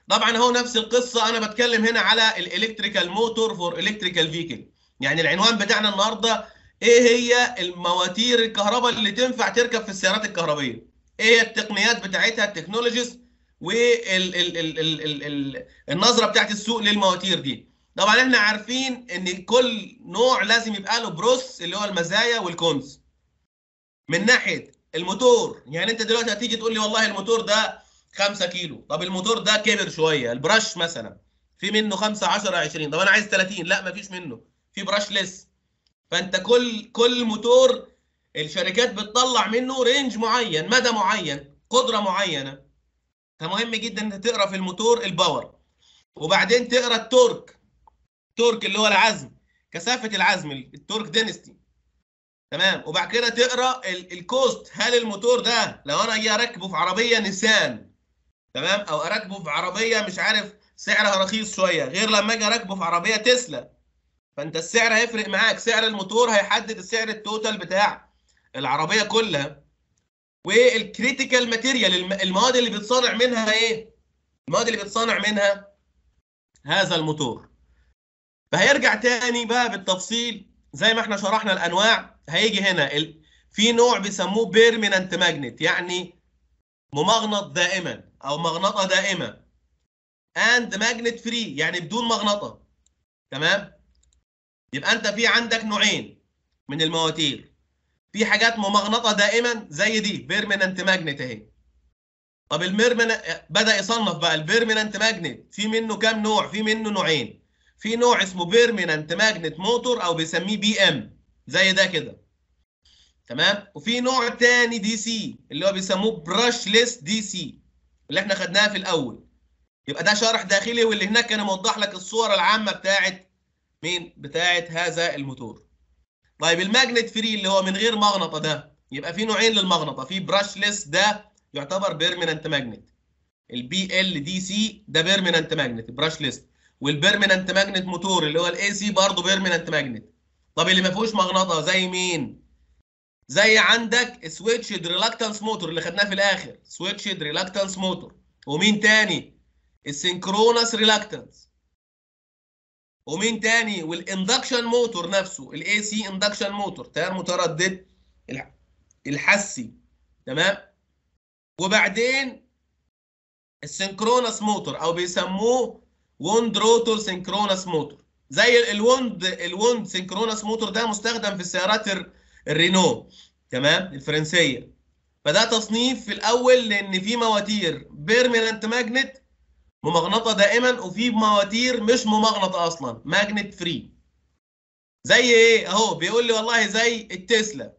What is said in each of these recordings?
طبعا هو نفس القصه انا بتكلم هنا على الالكتريكال موتور فور الكتريكال فيكل يعني العنوان بتاعنا النهارده ايه هي المواتير الكهرباء اللي تنفع تركب في السيارات الكهربيه ايه هي التقنيات بتاعتها التكنولوجيز والنظره بتاعت السوق للمواتير دي طبعا احنا عارفين ان كل نوع لازم يبقى له بروس اللي هو المزايا والكونز من ناحيه الموتور يعني انت دلوقتي هتيجي تقول لي والله الموتور ده 5 كيلو طب الموتور ده كبر شويه البرش مثلا في منه 5 10 20 طب انا عايز 30 لا مفيش منه في براش ليس فانت كل كل موتور الشركات بتطلع منه رينج معين مدى معين قدره معينه فمهم جدا انت تقرا في الموتور الباور وبعدين تقرا التورك التورك اللي هو العزم كثافه العزم التورك دينستي تمام وبعد كده تقرا الكوست هل الموتور ده لو انا اجي اركبه في عربيه نيسان تمام او اركبه في عربيه مش عارف سعرها رخيص شويه غير لما اجي اركبه في عربيه تسلا فانت السعر هيفرق معاك سعر الموتور هيحدد السعر التوتال بتاع العربيه كلها والكريتيكال ماتيريال المواد اللي بيتصنع منها ايه المواد اللي بيتصنع منها هذا الموتور فهيرجع تاني بقى بالتفصيل زي ما احنا شرحنا الانواع هيجي هنا في نوع بيسموه بيرمننت ماجنت يعني ممغنط دائما او مغنطه دائمه اند ماجنت فري يعني بدون مغنطه تمام يبقى انت في عندك نوعين من المواتير في حاجات ممغنطه دائما زي دي بيرمننت ماجنت اهي طب الميرمن بدا يصنف بقى البيرمننت ماجنت في منه كام نوع في منه نوعين في نوع اسمه بيرمننت ماجنت موتور او بيسميه بي ام زي ده كده تمام وفي نوع تاني دي سي اللي هو بيسموه براشلس دي سي اللي احنا خدناها في الاول يبقى ده شرح داخلي واللي هناك كان موضح لك الصوره العامه بتاعت مين بتاعت هذا الموتور طيب الماجنت فري اللي هو من غير مغنطه ده يبقى في نوعين للمغنطه في براشلس ده يعتبر بيرمننت ماجنت البي ال دي سي ده بيرمننت ماجنت براشلس والبيرمننت ماجنت موتور اللي هو الاي سي برضه بيرمننت ماجنت طب اللي ما فيهوش مغناطه زي مين زي عندك سويتشد ريلاكتنس موتور اللي خدناه في الاخر سويتشد ريلاكتنس موتور ومين تاني السنكرونس ريلاكتنس ومين تاني والاندكشن موتور نفسه الاي سي اندكشن موتور تيار متردد الحسي تمام وبعدين السنكرونس موتور او بيسموه ووند روتور سنكرونس موتور زي الوند الوند سنكرونس موتور ده مستخدم في السيارات الرينو تمام الفرنسيه فده تصنيف في الاول لان في مواتير بيرمننت ماجنت ممغنطه دائما وفي مواتير مش ممغنطه اصلا ماجنت فري زي ايه اهو بيقول لي والله زي التسلا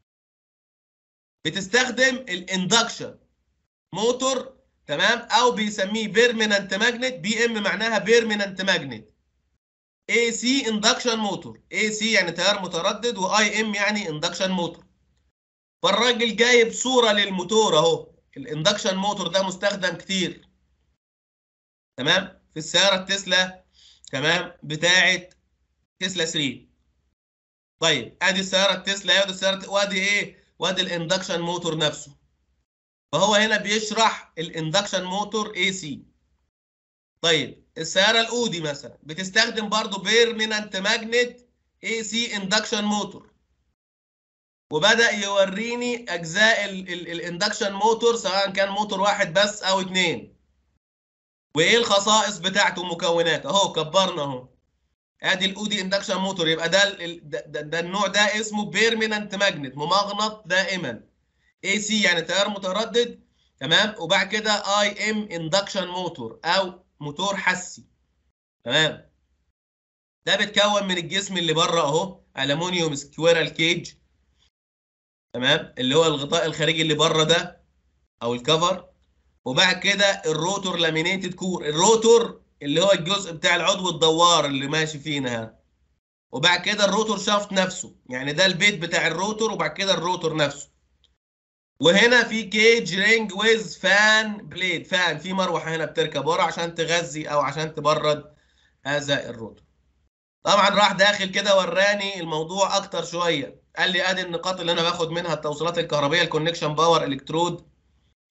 بتستخدم الاندكشن موتور تمام او بيسميه بيرمننت ماجنت بي ام معناها بيرمننت ماجنت اي سي اندكشن موتور اي سي يعني تيار متردد واي ام يعني اندكشن موتور فالراجل جايب صوره للموتور اهو الاندكشن موتور ده مستخدم كتير تمام في السياره التسلا تمام بتاعه تسلا 3 طيب ادي السياره التسلا ادي السياره وادي ايه وادي الاندكشن موتور نفسه فهو هنا بيشرح الاندكشن موتور اي سي طيب السياره الاودي مثلا بتستخدم برضو بيرمننت ماجنت اي سي اندكشن موتور وبدا يوريني اجزاء الاندكشن موتور سواء كان موتور واحد بس او اتنين وايه الخصائص بتاعته ومكوناته اهو كبرنا اهو ادي الاودي اندكشن موتور يبقى ده, ده, ده النوع ده اسمه بيرمننت ماجنت ممغنط دائما اي سي يعني تيار متردد تمام وبعد كده اي ام اندكشن موتور او موتور حسي تمام ده بيتكون من الجسم اللي بره اهو الومنيوم سكويرال كيج تمام اللي هو الغطاء الخارجي اللي بره ده او الكفر وبعد كده الروتور لامينيتد كور الروتور اللي هو الجزء بتاع العضو الدوار اللي ماشي فينا وبعد كده الروتور شافت نفسه يعني ده البيت بتاع الروتور وبعد كده الروتور نفسه وهنا في كيج رينج ويز فان بليد فان في مروحه هنا بتركب ورا عشان تغذي او عشان تبرد هذا الروتور طبعا راح داخل كده وراني الموضوع اكتر شويه قال لي ادي النقاط اللي انا باخد منها التوصيلات الكهربائيه الكونكشن باور الكترود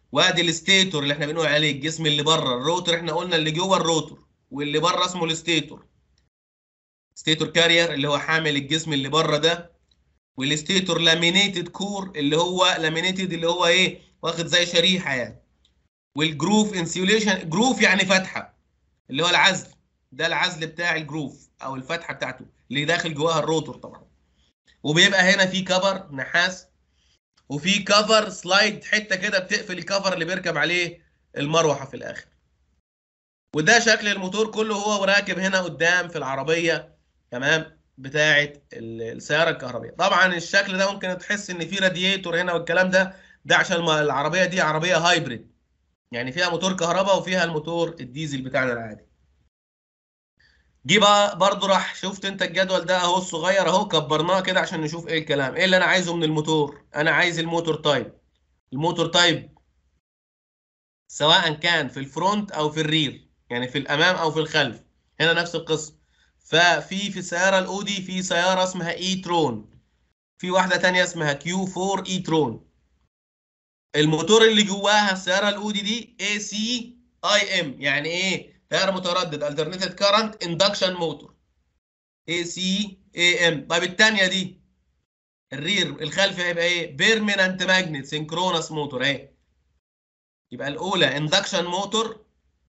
وادي الستيتور اللي احنا بنقول عليه الجسم اللي بره الروتور احنا قلنا اللي جوه الروتور واللي بره اسمه الستيتور ستيتور كارير اللي هو حامل الجسم اللي بره ده والستيتور لامينيتد كور اللي هو لامينيتد اللي هو ايه واخد زي شريحه يعني والجروف انسيوليشن جروف يعني فتحه اللي هو العزل ده العزل بتاع الجروف او الفتحه بتاعته اللي داخل جواها الروتور طبعا وبيبقى هنا في كفر نحاس وفي كفر سلايد حته كده بتقفل الكفر اللي بيركب عليه المروحه في الاخر وده شكل الموتور كله هو راكب هنا قدام في العربيه تمام بتاعه السياره الكهربائيه طبعا الشكل ده ممكن تحس ان في رادياتور هنا والكلام ده ده عشان العربيه دي عربيه هايبريد يعني فيها موتور كهرباء وفيها الموتور الديزل بتاعنا العادي جه بقى برضه راح شفت انت الجدول ده اهو الصغير اهو كبرناه كده عشان نشوف ايه الكلام ايه اللي انا عايزه من الموتور انا عايز الموتور تايب الموتور تايب سواء كان في الفرونت او في الرير يعني في الامام او في الخلف هنا نفس القصه ففي في السياره الاودي في سياره اسمها اي ترون في واحده تانية اسمها كيو 4 اي ترون الموتور اللي جواها السياره الاودي دي اي سي اي ام يعني ايه تيار متردد alternated current induction motor اي سي اي ام طيب الثانيه دي الرير الخلفي هيبقى ايه بيرمننت ماجنت سينكرونس موتور اهي يبقى الاولى اندكشن موتور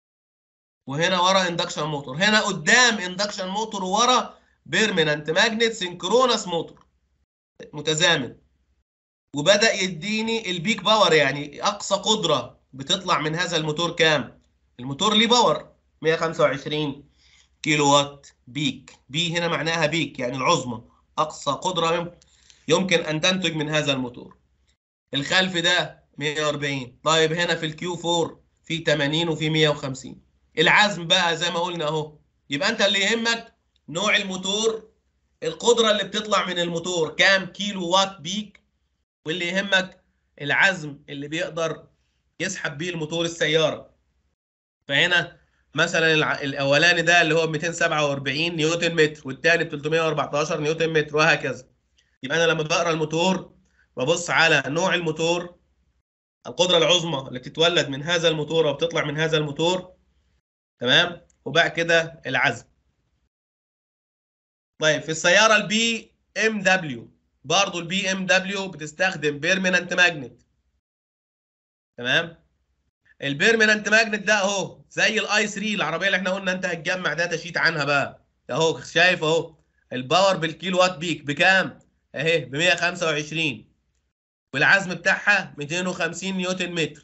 وهنا ورا اندكشن موتور هنا قدام اندكشن موتور وورا بيرمننت ماجنت سينكرونس موتور متزامن وبدا يديني البيك باور يعني اقصى قدره بتطلع من هذا الموتور كام الموتور ليه باور 125 كيلو وات بيك بي هنا معناها بيك يعني العظمى اقصى قدره يمكن ان تنتج من هذا الموتور الخلف ده 140 طيب هنا في الكيو 4 في 80 وفي 150 العزم بقى زي ما قلنا اهو يبقى انت اللي يهمك نوع الموتور القدره اللي بتطلع من الموتور كام كيلو وات بيك واللي يهمك العزم اللي بيقدر يسحب بيه الموتور السياره فهنا مثلا الاولاني ده اللي هو 247 نيوتن متر والثاني ب 314 نيوتن متر وهكذا يبقى انا لما بقرا الموتور ببص على نوع الموتور القدره العظمى اللي بتتولد من هذا الموتور او بتطلع من هذا الموتور تمام وبعد كده العزم طيب في السياره البي ام دبليو برضه البي ام دبليو بتستخدم بيرمننت ماجنت تمام البيرمننت ماجنت ده اهو زي الاي 3 العربيه اللي احنا قلنا انت هتجمع داتا شيت عنها بقى اهو شايف اهو الباور بالكيلو وات بيك بكام اهي ب 125 والعزم بتاعها 250 نيوتن متر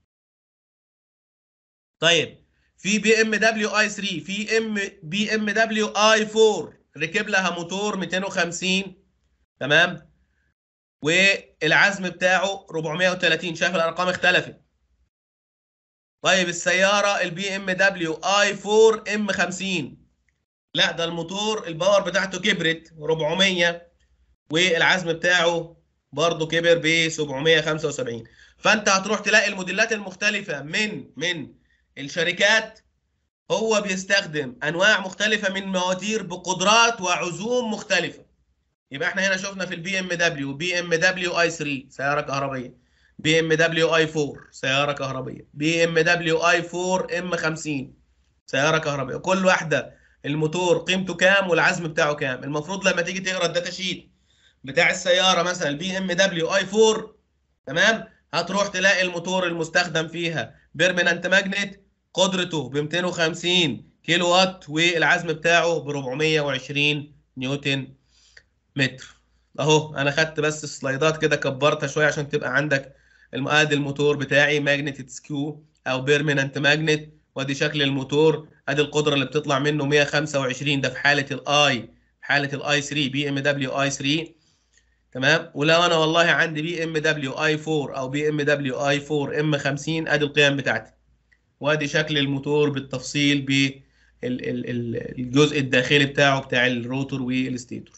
طيب في بي ام دبليو اي 3 في ام بي ام دبليو اي 4 ركب لها موتور 250 تمام والعزم بتاعه 430 شايف الارقام اختلفت طيب السياره البي ام دبليو اي 4 ام 50 لا ده الموتور الباور بتاعته كبرت 400 والعزم بتاعه برضه كبر ب 775 فانت هتروح تلاقي الموديلات المختلفه من من الشركات هو بيستخدم انواع مختلفه من مواتير بقدرات وعزوم مختلفه يبقى احنا هنا شفنا في البي ام دبليو بي ام دبليو اي 3 سياره كهربائيه بي ام دبليو اي 4 سياره كهربائيه بي ام دبليو اي 4 ام 50 سياره كهربائيه كل واحده الموتور قيمته كام والعزم بتاعه كام المفروض لما تيجي تقرا الداتا شيت بتاع السياره مثلا البي ام دبليو اي 4 تمام هتروح تلاقي الموتور المستخدم فيها بيرمننت ماجنت قدرته ب 250 كيلو وات والعزم بتاعه ب 420 نيوتن متر اهو انا خدت بس السلايدات كده كبرتها شويه عشان تبقى عندك ادي الموتور بتاعي ماجنت سكيو او بيرمننت ماجنت وادي شكل الموتور ادي القدره اللي بتطلع منه 125 ده في حاله الاي حاله الاي 3 بي ام دبليو اي 3 تمام ولو انا والله عندي بي ام دبليو اي 4 او بي ام دبليو اي 4 ام 50 ادي القيم بتاعتي وادي شكل الموتور بالتفصيل بالجزء الداخلي بتاعه بتاع الروتور والستيتور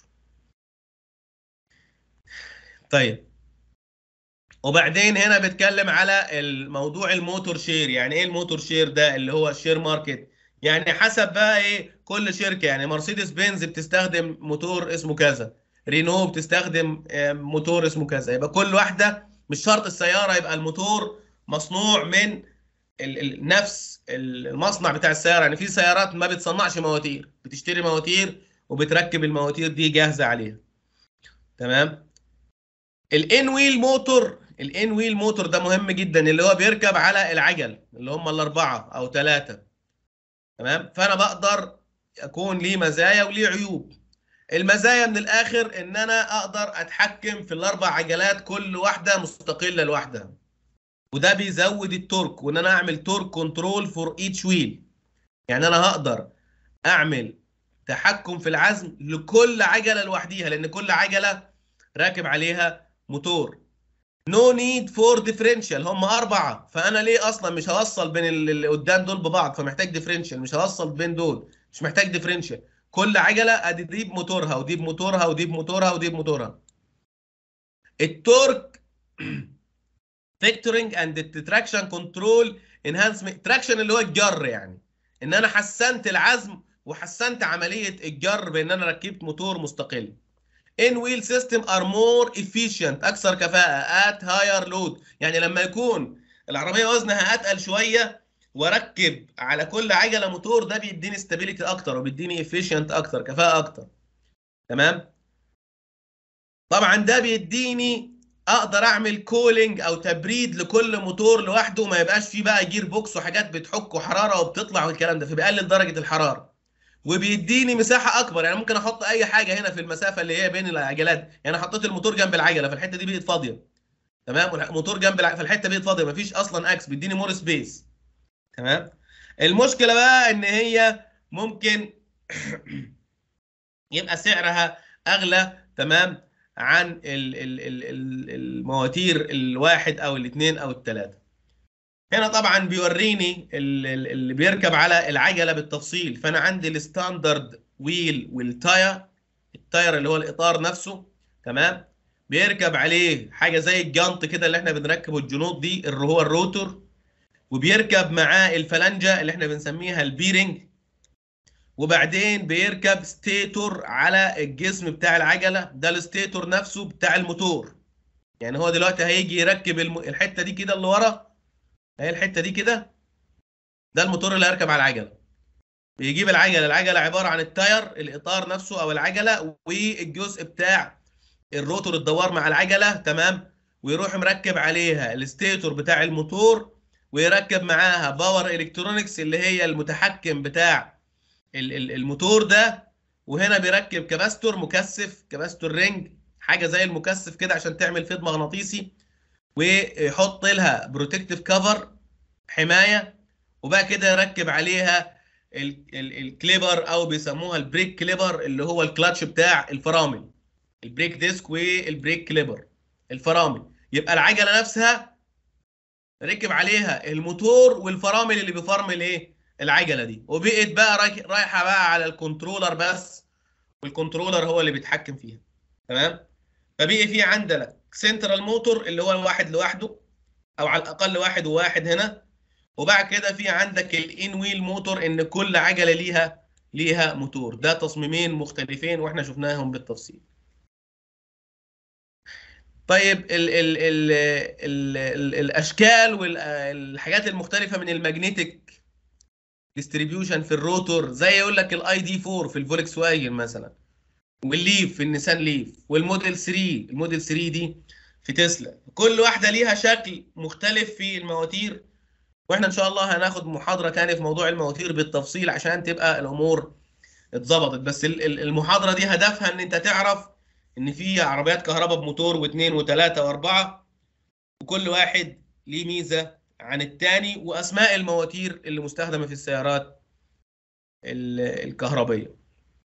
طيب وبعدين هنا بتكلم على الموضوع الموتور شير يعني ايه الموتور شير ده اللي هو الشير ماركت يعني حسب بقى ايه كل شركه يعني مرسيدس بنز بتستخدم موتور اسمه كذا رينو بتستخدم موتور اسمه كذا يبقى كل واحده مش شرط السياره يبقى الموتور مصنوع من ال ال نفس المصنع بتاع السياره يعني في سيارات ما بتصنعش مواتير بتشتري مواتير وبتركب المواتير دي جاهزه عليها تمام الان ويل موتور الان ويل موتور ده مهم جدا اللي هو بيركب على العجل اللي هم الاربعه او ثلاثه تمام فانا بقدر اكون ليه مزايا وليه عيوب المزايا من الاخر ان انا اقدر اتحكم في الاربع عجلات كل واحده مستقله لوحدها وده بيزود التورك وان انا اعمل تورك كنترول فور ايتش ويل يعني انا هقدر اعمل تحكم في العزم لكل عجله لوحديها لان كل عجله راكب عليها موتور نو نيد فور ديفرنشال هم اربعه فانا ليه اصلا مش هوصل بين اللي قدام دول ببعض فمحتاج ديفرنشال مش هوصل بين دول مش محتاج ديفرنشال كل عجله ادي دي بموتورها ودي بموتورها ودي بموتورها ودي بموتورها التورك فيكتورنج اند تراكشن كنترول انهانسمنت تراكشن اللي هو الجر يعني ان انا حسنت العزم وحسنت عمليه الجر بان انا ركبت موتور مستقل ان ويل سيستم ار مور efficient اكثر كفاءه ات هاير لود يعني لما يكون العربيه وزنها اتقل شويه واركب على كل عجله موتور ده بيديني استابيليتي اكتر وبيديني efficient اكتر كفاءه اكتر تمام طبعا ده بيديني اقدر اعمل كولينج او تبريد لكل موتور لوحده ما يبقاش فيه بقى جير بوكس وحاجات بتحك وحراره وبتطلع والكلام ده فبيقلل درجه الحراره وبيديني مساحه اكبر يعني ممكن احط اي حاجه هنا في المسافه اللي هي بين العجلات يعني حطيت الموتور جنب العجله فالحته دي بقت فاضيه تمام والموتور جنب الع... فالحته بقت فاضيه مفيش اصلا اكس بيديني مور سبيس تمام المشكله بقى ان هي ممكن يبقى سعرها اغلى تمام عن ال ال ال ال المواتير الواحد او الاثنين او الثلاثه هنا طبعا بيوريني اللي بيركب على العجله بالتفصيل فانا عندي الستاندرد ويل والتاير التاير اللي هو الاطار نفسه تمام بيركب عليه حاجه زي الجنط كده اللي احنا بنركبه الجنوط دي اللي هو الروتور وبيركب معاه الفلنجه اللي احنا بنسميها البيرنج وبعدين بيركب ستيتور على الجسم بتاع العجله ده الستيتور نفسه بتاع الموتور يعني هو دلوقتي هيجي يركب الم... الحته دي كده اللي ورا اهي الحته دي كده ده الموتور اللي هيركب على العجله بيجيب العجله العجله عباره عن التاير الاطار نفسه او العجله والجزء بتاع الروتور الدوار مع العجله تمام ويروح مركب عليها الستيتور بتاع الموتور ويركب معاها باور الكترونكس اللي هي المتحكم بتاع الموتور ده وهنا بيركب كباستور مكثف كباستور رينج حاجه زي المكثف كده عشان تعمل فيض مغناطيسي ويحط لها بروتكتيف كفر حمايه وبقى كده يركب عليها الكليبر او بيسموها البريك كليبر اللي هو الكلاتش بتاع الفرامل البريك ديسك والبريك كليبر الفرامل يبقى العجله نفسها ركب عليها الموتور والفرامل اللي بيفرمل ايه العجله دي وبقت بقى رايحه بقى على الكنترولر بس والكنترولر هو اللي بيتحكم فيها تمام فبقي في عندك سنترال موتور اللي هو الواحد لوحده او على الاقل واحد وواحد هنا وبعد كده في عندك الان ويل موتور ان كل عجله ليها ليها موتور ده تصميمين مختلفين واحنا شفناهم بالتفصيل طيب ال ال ال ال ال الاشكال والحاجات المختلفه من المagnetic ديستريبيوشن في الروتور زي يقول لك الاي دي 4 في الفولكس واجن مثلا والليف في النيسان ليف والموديل 3 الموديل 3 دي في تسلا كل واحده ليها شكل مختلف في المواتير واحنا ان شاء الله هناخد محاضره ثانيه في موضوع المواتير بالتفصيل عشان تبقى الامور اتظبطت بس المحاضره دي هدفها ان انت تعرف ان في عربيات كهرباء بموتور واثنين وثلاثه واربعه وكل واحد ليه ميزه عن الثاني واسماء المواتير اللي مستخدمه في السيارات الكهربيه